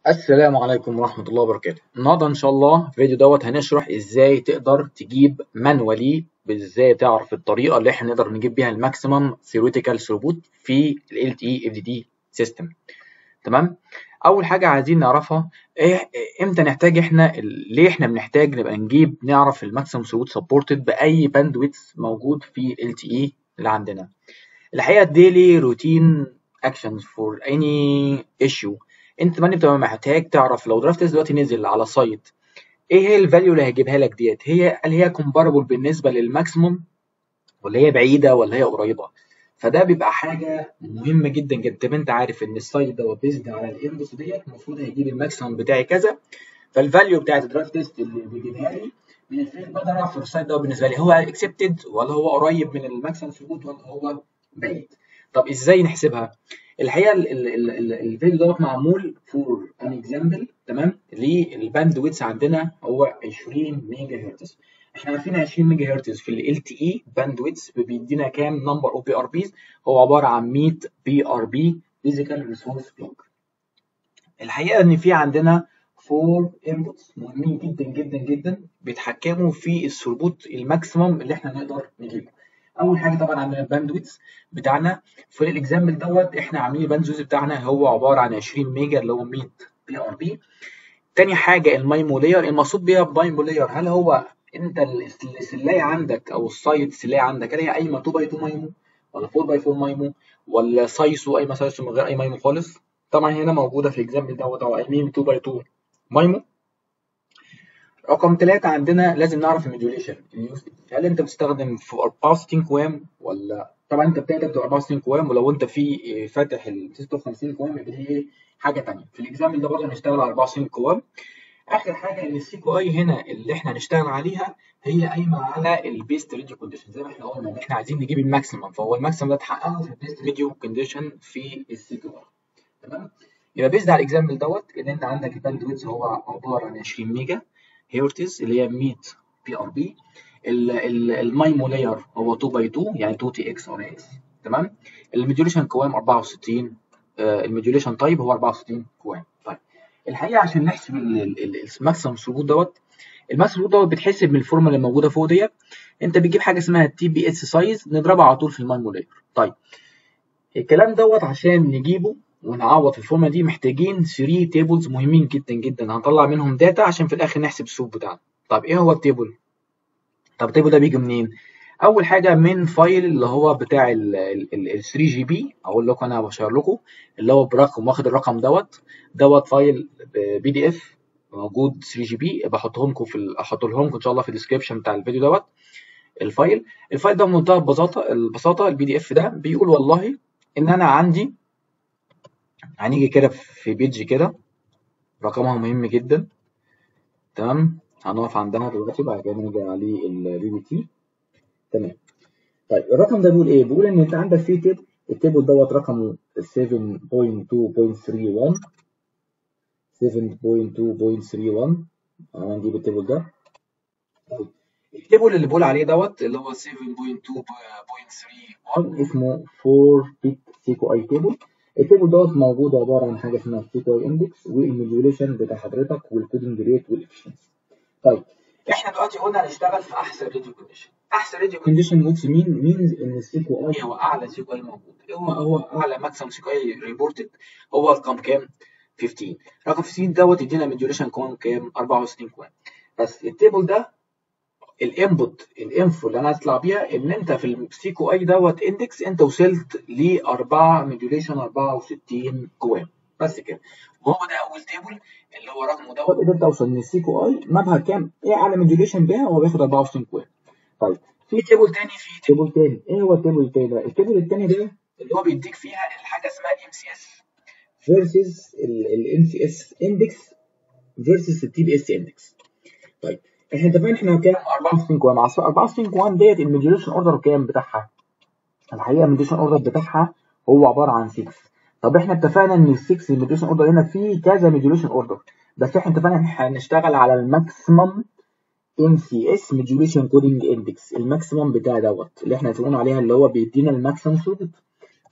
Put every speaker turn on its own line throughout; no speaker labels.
السلام عليكم ورحمة الله وبركاته النهاردة إن شاء الله في الفيديو دوت هنشرح إزاي تقدر تجيب مانوالي إزاي تعرف الطريقة اللي إحنا نقدر نجيب بيها الماكسيمم theoretical throughput في ال LTE FDD سيستم تمام أول حاجة عايزين نعرفها إيه إمتى نحتاج إحنا ليه إحنا بنحتاج نبقى نجيب نعرف الماكسيمم throughput supported بأي باندويث موجود في ال LTE اللي عندنا الحقيقة daily routine actions for any issue انت ما بتبقى محتاج تعرف لو درافت دلوقتي نزل على سايت ايه هي الفاليو اللي هيجيبها لك ديت هي هل هي كومباربل بالنسبه للماكسيموم ولا هي بعيده ولا هي قريبه فده بيبقى حاجه مهمه جدا جدا طب انت عارف ان السايت ده بيزد على الاندكس ديت المفروض هيجيب الماكسيموم بتاعي كذا فالفاليو بتاعت الدرافت تيست اللي بيجيبها لي من الفيل بقدر اعرف السايت ده بالنسبه لي هو اكسبتد ولا هو قريب من الماكسيموم ثبوت ولا هو بعيد طب ازاي نحسبها الحقيقه الفيديو دوت معمول فور ان اكزامبل تمام للباند ويتس عندنا هو 20 ميجا هرتز احنا عارفين 20 ميجا هرتز في ال LTE باند ويتس بيدينا كام نمبر اوف بي ار بيز هو عباره عن 100 بي ار بي فيزيكال ريسبونس بلوك الحقيقه ان في عندنا فور انبوتس مهمين جدا جدا جدا بيتحكموا في الثروبوت الماكسيمم اللي احنا نقدر نجيبه اول حاجه طبعا عندنا الباندويتس بتاعنا في الاكزامبل دوت احنا عاملين الباندويتس بتاعنا هو عباره عن 20 ميجا اللي هو 100 بي ار بي تاني حاجه المايمو لاير المقصود بيها بمايمو لاير هل هو انت السلايه عندك او السايت السلايه عندك هل هي قايمه 2 باي 2 مايمو ولا 4 باي 4 مايمو ولا سايسو قايمه سايسو من غير اي مايمو خالص طبعا هنا موجوده في الاكزامبل دوت او قايمين 2 باي 2 مايمو رقم ثلاثة عندنا لازم نعرف الموديوليشن هل انت بتستخدم في 64 كوام ولا طبعا انت بتاعتك بتبقى 64 كوام ولو انت في فاتح ال 56 كوام يبقى هي حاجة تانية في الاكزامبل ده برضه هنشتغل على 64 كوام اخر حاجة ان السي كو اي هنا اللي احنا هنشتغل عليها هي قايمة على البيست ريديو كونديشن زي ما احنا قلنا ان احنا عايزين نجيب الماكسيمم فهو الماكسيمم ده اتحققه في البيست ريديو كونديشن في السي كو اي تمام يبقى بيزد على الاكزامبل دوت ان انت عندك الباند ويدز هو عبارة عن 20 ميجا هيرتز اللي هي 100 بي ار بي المايمو لاير هو 2 باي 2 يعني 2 تي اكس ار اكس تمام الموديوليشن كوام 64 آه الموديوليشن تايب هو 64 كوام طيب الحقيقه عشان نحسب الماكسيمم ثروبوت دوت الماكسيمم ثروبوت دوت بيتحسب من الفورمولا اللي موجوده فوق ديت انت بتجيب حاجه اسمها تي بي اس سايز نضربها على طول في المايمو لاير طيب الكلام دوت عشان نجيبه ونعوض الفورمولا دي محتاجين 3 تيبلز مهمين جدا جدا هنطلع منهم داتا عشان في الاخر نحسب السوق بتاعنا طب ايه هو التيبل طب التيبل ده بيجي منين اول حاجه من فايل اللي هو بتاع ال 3 جي بي اقول لكم انا بشير لكم اللي هو برقم واخد الرقم دوت دوت فايل بي دي اف موجود 3 جي بي بحطهم لكم في احط لهم ان شاء الله في الديسكربشن بتاع الفيديو دوت الفايل الفايل ده بمنتهى البساطه البساطه البي دي اف ده بيقول والله ان انا عندي هنيجي كده في بيج كده رقمها مهم جدا تمام هنقف عندها دلوقتي بعد كده نرجع عليه البي بي تي تمام طيب الرقم ده بيقول ايه؟ بيقول ان انت عندك فيه تيبل التيبل دوت رقمه 7.2.31 7.2.31 انا نجيب التيبل ده طيب التيبل اللي بقول عليه دوت اللي هو 7.2.31 اسمه 4 بيت سيكو اي تيبل التيبل دوت موجود عباره عن حاجه اسمها السيكو اي اندكس والموديوليشن بتاع حضرتك والكودنج ريت والافشنسي طيب احنا دلوقتي قلنا هنشتغل في احسن راديو كونديشن احسن راديو كونديشن واتس مين مين ان السيكو اي هو اعلى سيكو اي موجود هو هو اعلى ماكسيمم سيكو اي ريبورتد هو رقم كام 15 رقم 15 دوت يدينا موديوليشن كوان كام 64 كوان بس التيبل ده الانبوت الانفو اللي انا هطلع بيها ان انت في السيكو اي دوت اندكس انت وصلت ل 4 موديوليشن 64 كوام بس كده وهو ده اول تيبل اللي هو رقمه دوت قدرت توصل ان السيكو اي مابها كام ايه اعلى موديوليشن بيها هو بياخد 64 كوام طيب في تيبل تاني في تيبل تاني ايه هو التيبل التاني ده التيبل التاني ده اللي هو بيديك فيها الحاجه اسمها ام سي اس فيرسز الام سي اس اندكس فيرسز التي بي اس اندكس طيب احنا اتفقنا احنا كام 64 كوام 64 كوام ديت الموديوليشن اوردر كام بتاعها الحقيقه الموديوليشن اوردر بتاعها هو عباره عن 6 طب احنا اتفقنا ان ال 6 الموديوليشن اوردر هنا فيه كذا موديوليشن اوردر بس احنا اتفقنا ان احنا هنشتغل على الماكسيمم ام سي اس موديوليشن كودنج اندكس الماكسيمم بتاع دوت اللي احنا هتقول عليها اللي هو بيدينا الماكسيمم ثروبوت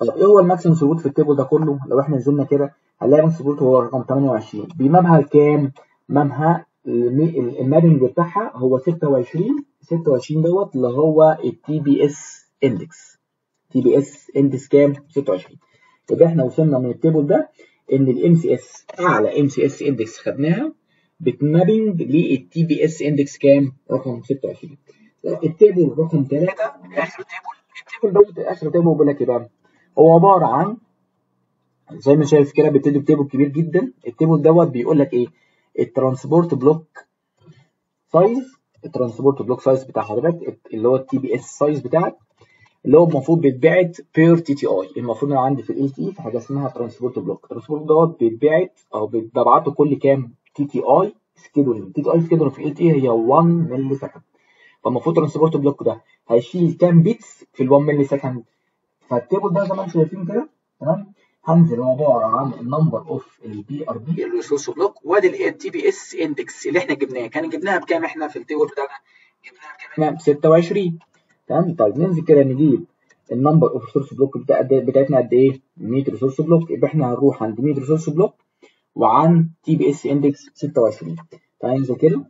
طب ايه هو الماكسيمم ثروت في التيبل ده كله لو احنا نزلنا كده هنلاقي الماكسيمم ثروت هو رقم 28 بيمامها كام مامها المابنج بتاعها هو 26 26 دوت اللي هو التي بي اس اندكس تي بي اس اندكس كام 26 يبقى احنا وصلنا من التيبل ده ان الام سي اس اعلى ام سي اس اندكس خدناها بتمابنج للتي بي اس اندكس كام رقم 26 التيبل رقم 3 اخر تيبل التيبل دوت اخر تيبل بيقول لك ايه بقى هو عباره عن زي ما شايف كده بيبتدي بتيبل كبير جدا التيبل دوت بيقول لك ايه الترانسبورت بلوك سايز الترانسبورت بلوك سايز بتاع حضرتك اللي هو التي بي اس سايز بتاعك اللي هو المفروض بيتبعت بير تي تي اي المفروض انا عندي في ال تي في حاجه اسمها ترانسبورت بلوك الترانسبورت دوت بيتبعت او ببعته كل كام تي تي اي سكيدولينج تي تي اي سكيدولينج في ال تي هي 1 ملي سكند فالمفروض الترانسبورت بلوك ده هيشيل كام بيتس في ال 1 ملي سكند فالتيبل ده زي ما انتم شايفين كده تمام هنزل عباره عن النمبر اوف البي ار بي الريسورس بلوك وادي التي بي اس اندكس اللي احنا جبناها كان جبناها بكام احنا في التيبل بتاعنا جبناها بكام 26 تمام طيب ننزل كده نجيب النمبر اوف ريسورس بلوك بتاع بتاعتنا قد ايه 100 ريسورس بلوك يبقى احنا هنروح عند 100 ريسورس بلوك وعن تي بي اس اندكس 26 تعالى ننزل كده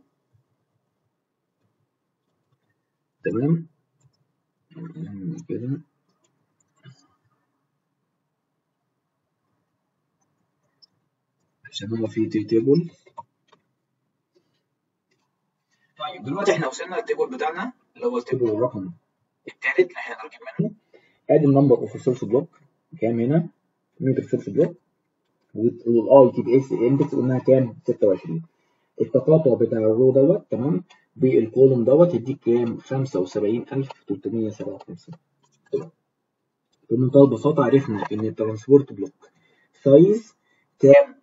تمام كده عشان هو في تيبل طيب دلوقتي احنا وصلنا للتيبل بتاعنا اللي هو التيبل الرقم الثالث اللي احنا هنجيب منه ادي النمبر اوف ريسورس بلوك كام هنا 100 ريسورس بلوك والاي تي بي اس اندكس قلناها كام 26 التقاطع بتاع الرو دوت تمام بالكولوم دوت يديك كام 75357 بمنتهى البساطه عرفنا ان الترانسبورت بلوك سايز كام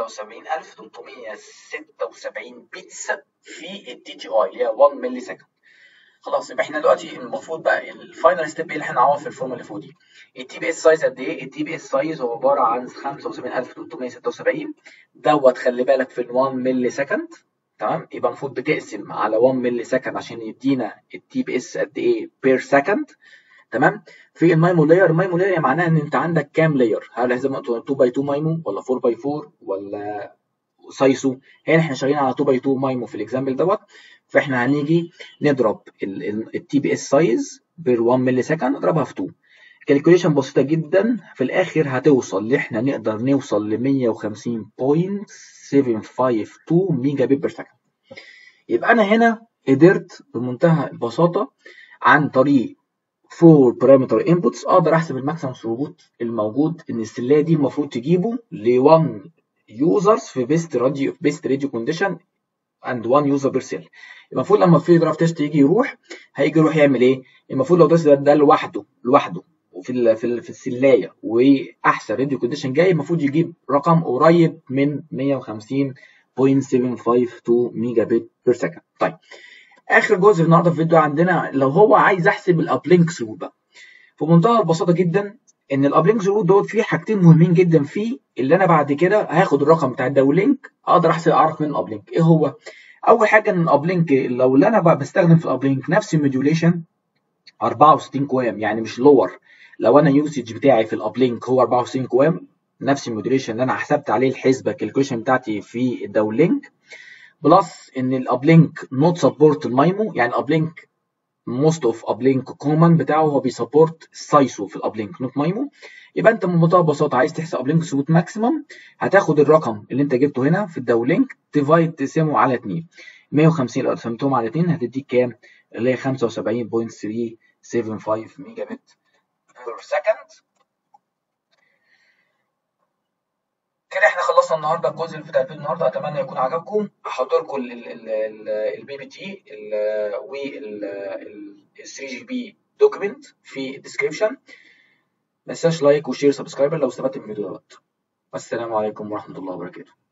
75376 بيتس في التي تي اي اللي هي 1 ملي سكند خلاص يبقى احنا دلوقتي المفروض بقى الفاينل ستيب ايه اللي احنا نعوض في الفورمولا اللي فوق دي التي بي اس سايز قد ايه التي بي اس سايز هو عباره عن 75376 دوت خلي بالك في ال 1 ملي سكند تمام يبقى المفروض بتقسم على 1 ملي سكند عشان يدينا التي بي اس قد ايه بير سكند تمام في المايمو لاير المايمو لاير معناها ان انت عندك كام لاير هل زي ما قلت 2 باي 2 مايمو ولا 4 باي 4 ولا سايسو هنا احنا شغالين على 2 باي 2 مايمو في الاكزامبل دوت فاحنا هنيجي نضرب التي بي اس سايز بير 1 ملي سكند نضربها في 2 كالكوليشن بسيطه جدا في الاخر هتوصل ان احنا نقدر نوصل ل 150.752 ميجا بت بير سكند يبقى انا هنا قدرت بمنتهى البساطه عن طريق فور بارامتر انبوتس اقدر احسب الماكسيمم ثروبوت الموجود ان السلايه دي المفروض تجيبه ل 1 يوزرز في بيست راديو بيست راديو كونديشن اند 1 يوزر بير سيل المفروض لما في درافت تيست يجي يروح هيجي يروح يعمل ايه المفروض لو ده ده لوحده لوحده وفي ال في ال في السلايه واحسن راديو كونديشن جاي المفروض يجيب رقم قريب من 150.752 ميجا بت بير سكند طيب اخر جزء في النهارده في الفيديو عندنا لو هو عايز احسب الابلينك ثرو بقى بمنتهى البساطه جدا ان الابلينك ثرو دوت فيه حاجتين مهمين جدا فيه اللي انا بعد كده هاخد الرقم بتاع الداونلينك اقدر احسب اعرف منه الابلينك ايه هو اول حاجه ان الابلينك لو اللي انا بقى بستخدم في الابلينك نفس الموديوليشن 64 كوام يعني مش لور لو انا يوسج بتاعي في الابلينك هو 64 كوام نفس الموديوليشن اللي انا حسبت عليه الحسبه الكالكوليشن بتاعتي في الداونلينك بلس ان الابلينك نوت سبورت المايمو يعني الابلينك موست اوف ابلينك كومن بتاعه هو بيسبورت سايسو في الابلينك نوت مايمو يبقى انت بمنتهى البساطه عايز تحسب ابلينك ثروت ماكسيمم هتاخد الرقم اللي انت جبته هنا في الداولينك ديفايد تقسمه على 2 150 لو قسمتهم على 2 هتديك كام اللي هي 75.375 ميجا بت بير سكند كده احنا خلصنا النهارده الجزء اللي بتاع الفيديو النهارده اتمنى يكون عجبكم هحط لكم البي بي تي وال 3 جي بي دوكيمنت في الديسكربشن ما تنساش لايك وشير سبسكرايبر لو استفدت من الفيديو دوت والسلام عليكم ورحمه الله وبركاته